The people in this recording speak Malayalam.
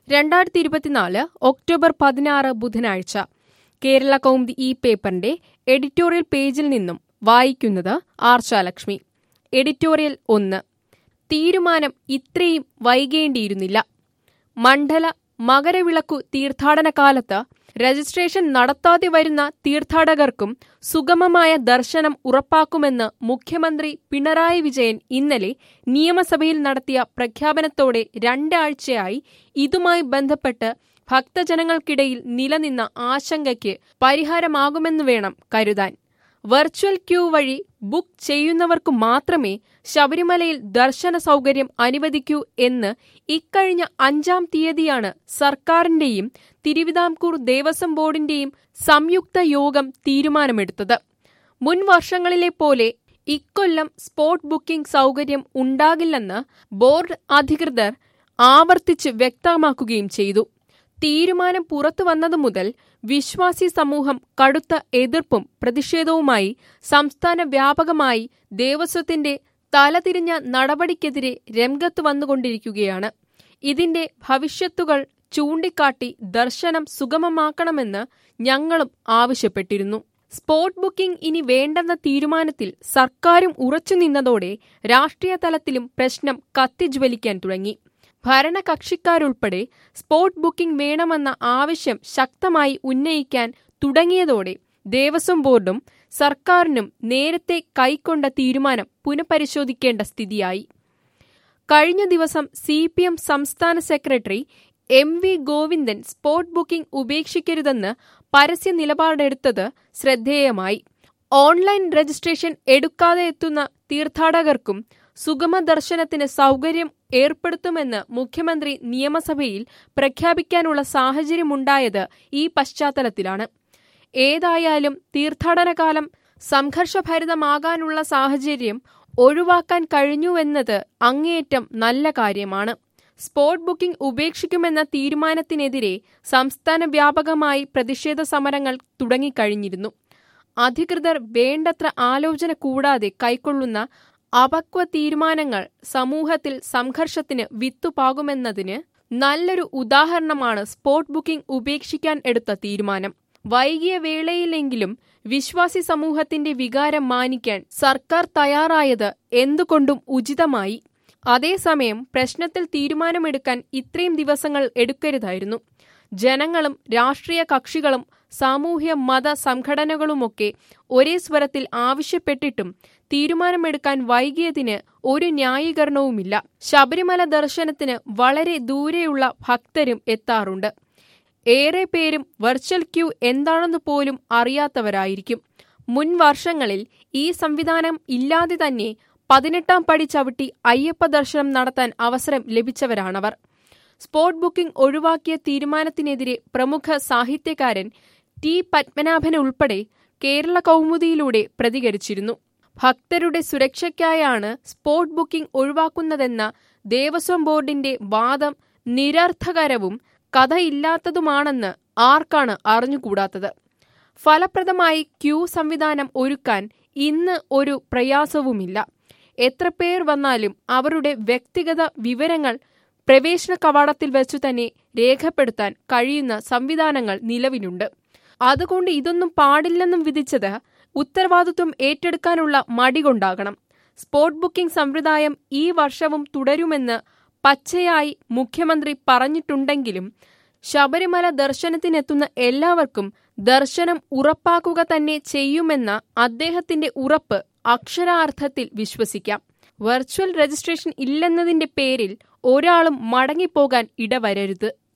രണ്ടായിരത്തി ഇരുപത്തിനാല് ഒക്ടോബർ പതിനാറ് ബുധനാഴ്ച കേരള കൗമുദി ഈ പേപ്പറിന്റെ എഡിറ്റോറിയൽ പേജിൽ നിന്നും വായിക്കുന്നത് ആർച്ചാലക്ഷ്മി എഡിറ്റോറിയൽ ഒന്ന് തീരുമാനം ഇത്രയും വൈകേണ്ടിയിരുന്നില്ല മണ്ഡല മകരവിളക്കു തീർത്ഥാടന കാലത്ത് രജിസ്ട്രേഷൻ നടത്താതെ വരുന്ന തീർത്ഥാടകർക്കും സുഗമമായ ദർശനം ഉറപ്പാക്കുമെന്ന് മുഖ്യമന്ത്രി പിണറായി വിജയൻ ഇന്നലെ നിയമസഭയിൽ നടത്തിയ പ്രഖ്യാപനത്തോടെ രണ്ടാഴ്ചയായി ഇതുമായി ബന്ധപ്പെട്ട് ഭക്തജനങ്ങൾക്കിടയിൽ നിലനിന്ന ആശങ്കയ്ക്ക് പരിഹാരമാകുമെന്ന് വേണം കരുതാൻ വെർച്വൽ ക്യൂ വഴി ബുക്ക് ചെയ്യുന്നവർക്കു മാത്രമേ ശബരിമലയിൽ ദർശന സൗകര്യം അനുവദിക്കൂ എന്ന് ഇക്കഴിഞ്ഞ അഞ്ചാം തീയതിയാണ് സർക്കാരിന്റെയും തിരുവിതാംകൂർ ദേവസ്വം ബോർഡിന്റെയും സംയുക്ത യോഗം തീരുമാനമെടുത്തത് മുൻ വർഷങ്ങളിലെ പോലെ ഇക്കൊല്ലം സ്പോട്ട് ബുക്കിംഗ് സൗകര്യം ഉണ്ടാകില്ലെന്ന് ബോർഡ് അധികൃതർ ആവർത്തിച്ച് വ്യക്തമാക്കുകയും ചെയ്തു തീരുമാനം പുറത്തു വന്നതു മുതൽ വിശ്വാസി സമൂഹം കടുത്ത എതിർപ്പും പ്രതിഷേധവുമായി സംസ്ഥാന വ്യാപകമായി ദേവസ്വത്തിന്റെ തലതിരിഞ്ഞ നടപടിക്കെതിരെ രംഗത്ത് വന്നുകൊണ്ടിരിക്കുകയാണ് ഇതിന്റെ ഭവിഷ്യത്തുകൾ ചൂണ്ടിക്കാട്ടി ദർശനം സുഗമമാക്കണമെന്ന് ഞങ്ങളും ആവശ്യപ്പെട്ടിരുന്നു സ്പോട്ട് ബുക്കിംഗ് ഇനി വേണ്ടെന്ന തീരുമാനത്തിൽ സർക്കാരും ഉറച്ചുനിന്നതോടെ രാഷ്ട്രീയ തലത്തിലും പ്രശ്നം കത്തിജ്വലിക്കാൻ തുടങ്ങി ഭരണകക്ഷിക്കാരുൾപ്പെടെ സ്പോട്ട് ബുക്കിംഗ് വേണമെന്ന ആവശ്യം ശക്തമായി ഉന്നയിക്കാൻ തുടങ്ങിയതോടെ ദേവസ്വം ബോർഡും സർക്കാരിനും നേരത്തെ കൈക്കൊണ്ട തീരുമാനം പുനഃപരിശോധിക്കേണ്ട സ്ഥിതിയായി കഴിഞ്ഞ ദിവസം സി പി എം സംസ്ഥാന secretary M V Govindan spot booking ഉപേക്ഷിക്കരുതെന്ന് പരസ്യ നിലപാടെടുത്തത് ശ്രദ്ധേയമായി ഓൺലൈൻ രജിസ്ട്രേഷൻ എടുക്കാതെ എത്തുന്ന തീർത്ഥാടകർക്കും സുഗമ ദർശനത്തിന് സൗകര്യം ഏർപ്പെടുത്തുമെന്ന് മുഖ്യമന്ത്രി നിയമസഭയിൽ പ്രഖ്യാപിക്കാനുള്ള സാഹചര്യമുണ്ടായത് ഈ പശ്ചാത്തലത്തിലാണ് ഏതായാലും തീർത്ഥാടനകാലം സംഘർഷഭരിതമാകാനുള്ള സാഹചര്യം ഒഴിവാക്കാൻ കഴിഞ്ഞുവെന്നത് അങ്ങേയറ്റം നല്ല കാര്യമാണ് സ്പോട്ട് ബുക്കിംഗ് ഉപേക്ഷിക്കുമെന്ന തീരുമാനത്തിനെതിരെ സംസ്ഥാന വ്യാപകമായി പ്രതിഷേധ സമരങ്ങൾ തുടങ്ങിക്കഴിഞ്ഞിരുന്നു അധികൃതർ വേണ്ടത്ര ആലോചന കൂടാതെ കൈക്കൊള്ളുന്ന അപക്വ തീരുമാനങ്ങൾ സമൂഹത്തിൽ സംഘർഷത്തിന് വിത്തുപാകുമെന്നതിന് നല്ലൊരു ഉദാഹരണമാണ് സ്പോട്ട് ബുക്കിംഗ് ഉപേക്ഷിക്കാൻ എടുത്ത തീരുമാനം വൈകിയ വേളയിലെങ്കിലും വിശ്വാസി സമൂഹത്തിന്റെ വികാരം മാനിക്കാൻ സർക്കാർ തയ്യാറായത് എന്തുകൊണ്ടും ഉചിതമായി അതേസമയം പ്രശ്നത്തിൽ തീരുമാനമെടുക്കാൻ ഇത്രയും ദിവസങ്ങൾ എടുക്കരുതായിരുന്നു ജനങ്ങളും രാഷ്ട്രീയ കക്ഷികളും സാമൂഹ്യ മത സംഘടനകളുമൊക്കെ ഒരേ സ്വരത്തിൽ ആവശ്യപ്പെട്ടിട്ടും തീരുമാനമെടുക്കാൻ വൈകിയതിന് ഒരു ന്യായീകരണവുമില്ല ശബരിമല ദർശനത്തിന് വളരെ ദൂരെയുള്ള ഭക്തരും എത്താറുണ്ട് ഏറെ പേരും വെർച്വൽ ക്യൂ എന്താണെന്ന് പോലും അറിയാത്തവരായിരിക്കും മുൻ വർഷങ്ങളിൽ ഈ സംവിധാനം ഇല്ലാതെ തന്നെ പതിനെട്ടാം പടി ചവിട്ടി അയ്യപ്പ ദർശനം നടത്താൻ അവസരം ലഭിച്ചവരാണവർ സ്പോട്ട് ബുക്കിംഗ് ഒഴിവാക്കിയ തീരുമാനത്തിനെതിരെ പ്രമുഖ സാഹിത്യകാരൻ ടി പത്മനാഭൻ ഉൾപ്പെടെ കേരള കൗമുദിയിലൂടെ പ്രതികരിച്ചിരുന്നു ഭക്തരുടെ സുരക്ഷയ്ക്കായാണ് സ്പോട്ട് ബുക്കിംഗ് ഒഴിവാക്കുന്നതെന്ന ദേവസ്വം ബോർഡിന്റെ വാദം നിരർത്ഥകരവും കഥയില്ലാത്തതുമാണെന്ന് ആർക്കാണ് അറിഞ്ഞുകൂടാത്തത് ഫലപ്രദമായി ക്യൂ സംവിധാനം ഒരുക്കാൻ ഇന്ന് ഒരു പ്രയാസവുമില്ല എത്ര പേർ വന്നാലും അവരുടെ വ്യക്തിഗത വിവരങ്ങൾ പ്രവേശന കവാടത്തിൽ വെച്ചു തന്നെ രേഖപ്പെടുത്താൻ കഴിയുന്ന സംവിധാനങ്ങൾ നിലവിലുണ്ട് അതുകൊണ്ട് ഇതൊന്നും പാടില്ലെന്നും വിധിച്ചത് ഉത്തരവാദിത്വം ഏറ്റെടുക്കാനുള്ള മടി കൊണ്ടാകണം സ്പോട്ട് ബുക്കിംഗ് സമ്പ്രദായം ഈ വർഷവും തുടരുമെന്ന് പച്ചയായി മുഖ്യമന്ത്രി പറഞ്ഞിട്ടുണ്ടെങ്കിലും ശബരിമല ദർശനത്തിനെത്തുന്ന എല്ലാവർക്കും ദർശനം ഉറപ്പാക്കുക തന്നെ ചെയ്യുമെന്ന അദ്ദേഹത്തിന്റെ ഉറപ്പ് അക്ഷരാർത്ഥത്തിൽ വിശ്വസിക്കാം വെർച്വൽ രജിസ്ട്രേഷൻ ഇല്ലെന്നതിന്റെ പേരിൽ ഒരാളും മടങ്ങിപ്പോകാൻ ഇടവരരുത്